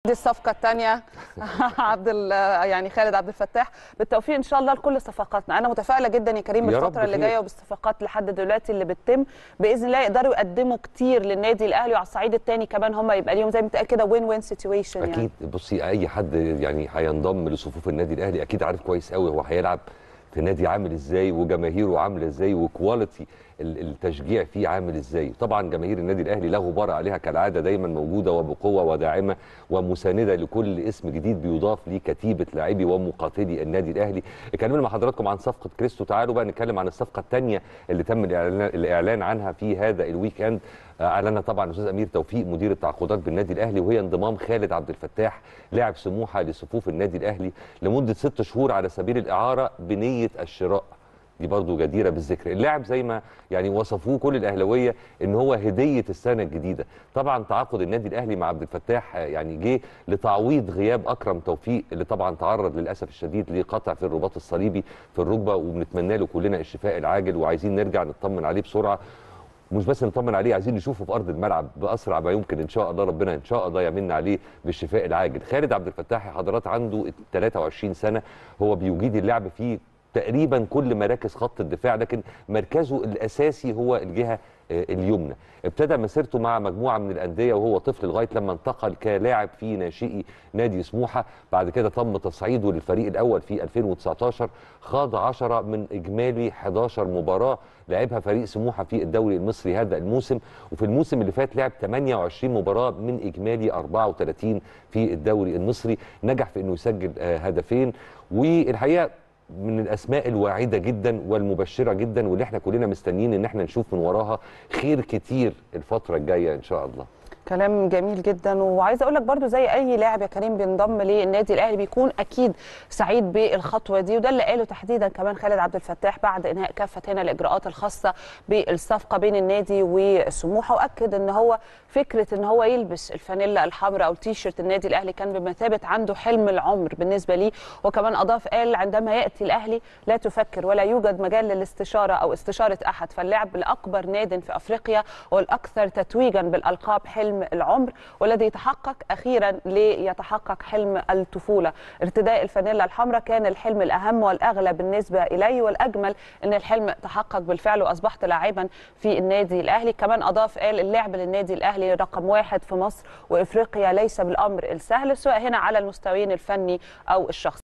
دي الصفقة الثانية عبد ال- يعني خالد عبد الفتاح بالتوفيق ان شاء الله لكل صفقاتنا انا متفائلة جدا يا كريم يا رب بالفترة اللي خير. جاية وبالصفقات لحد دلوقتي اللي بتتم باذن الله يقدروا يقدموا كتير للنادي الاهلي وعلى الصعيد الثاني كمان هم يبقى ليهم زي ما بتقال كده وين وين سيتويشن يعني اكيد بصي اي حد يعني هينضم لصفوف النادي الاهلي اكيد عارف كويس قوي هو هيلعب في نادي عامل ازاي وجماهيره عامله ازاي وكواليتي ال- التشجيع فيه عامل ازاي طبعا جماهير النادي الاهلي لا غبار عليها كالعاده دايما موجوده وبقوه وداعمه ومسانده لكل اسم جديد بيضاف لكتيبه لاعبي ومقاتلي النادي الاهلي اتكلمنا مع حضراتكم عن صفقه كريستو تعالوا بقى نتكلم عن الصفقه الثانيه اللي تم الاعلان الاعلان عنها في هذا الويك اند اعلنها طبعا الاستاذ امير توفيق مدير التعاقدات بالنادي الاهلي وهي انضمام خالد عبد الفتاح لاعب سموحه لصفوف النادي الاهلي لمده ست شهور على سبيل الاعاره بنيه الشراء دي برضو جديره بالذكر اللاعب زي ما يعني وصفوه كل الاهلاويه ان هو هديه السنه الجديده طبعا تعاقد النادي الاهلي مع عبد الفتاح آه، يعني جه لتعويض غياب اكرم توفيق اللي طبعا تعرض للاسف الشديد لقطع في الرباط الصليبي في الركبه وبنتمنى له كلنا الشفاء العاجل وعايزين نرجع نطمن عليه بسرعه مش بس نطمن عليه عايزين نشوفه في ارض الملعب باسرع ما يمكن ان شاء الله ربنا ان شاء الله يمن عليه بالشفاء العاجل خالد عبد الفتاح يا حضرات عنده 23 سنه هو بيجيد اللعب في تقريبا كل مراكز خط الدفاع لكن مركزه الاساسي هو الجهه آه، اليمنى ابتدى مسيرته مع مجموعه من الانديه وهو طفل لغايه لما انتقل كلاعب في ناشئي نادي سموحه بعد كده تم تصعيده للفريق الاول في 2019 خاض 10 من اجمالي 11 مباراه لعبها فريق سموحه في الدوري المصري هذا الموسم وفي الموسم اللي فات لعب 28 مباراه من اجمالي 34 في الدوري المصري نجح في انه يسجل آه، هدفين والحقيقه من الاسماء الواعده جدا والمبشره جدا واللي احنا كلنا مستنيين ان احنا نشوف من وراها خير كتير الفتره الجايه ان شاء الله كلام جميل جدا وعايزه اقول لك برضو زي اي لاعب يا كريم بينضم للنادي الاهلي بيكون اكيد سعيد بالخطوه دي وده اللي قاله تحديدا كمان خالد عبد الفتاح بعد انهاء كافه هنا الاجراءات الخاصه بالصفقه بين النادي وسموحه واكد ان هو فكره ان هو يلبس الفانيلا الحمراء او تيشرت النادي الاهلي كان بمثابه عنده حلم العمر بالنسبه ليه وكمان اضاف قال عندما ياتي الاهلي لا تفكر ولا يوجد مجال للاستشاره او استشاره احد فاللعب لاكبر ناد في افريقيا والاكثر تتويجا بالالقاب حلم العمر والذي يتحقق اخيرا ليتحقق حلم الطفوله ارتداء الفانيلا الحمراء كان الحلم الاهم والاغلى بالنسبه الي والاجمل ان الحلم تحقق بالفعل واصبحت لاعبا في النادي الاهلي كمان اضاف قال اللعب للنادي الاهلي رقم واحد في مصر وافريقيا ليس بالامر السهل سواء هنا على المستويين الفني او الشخصي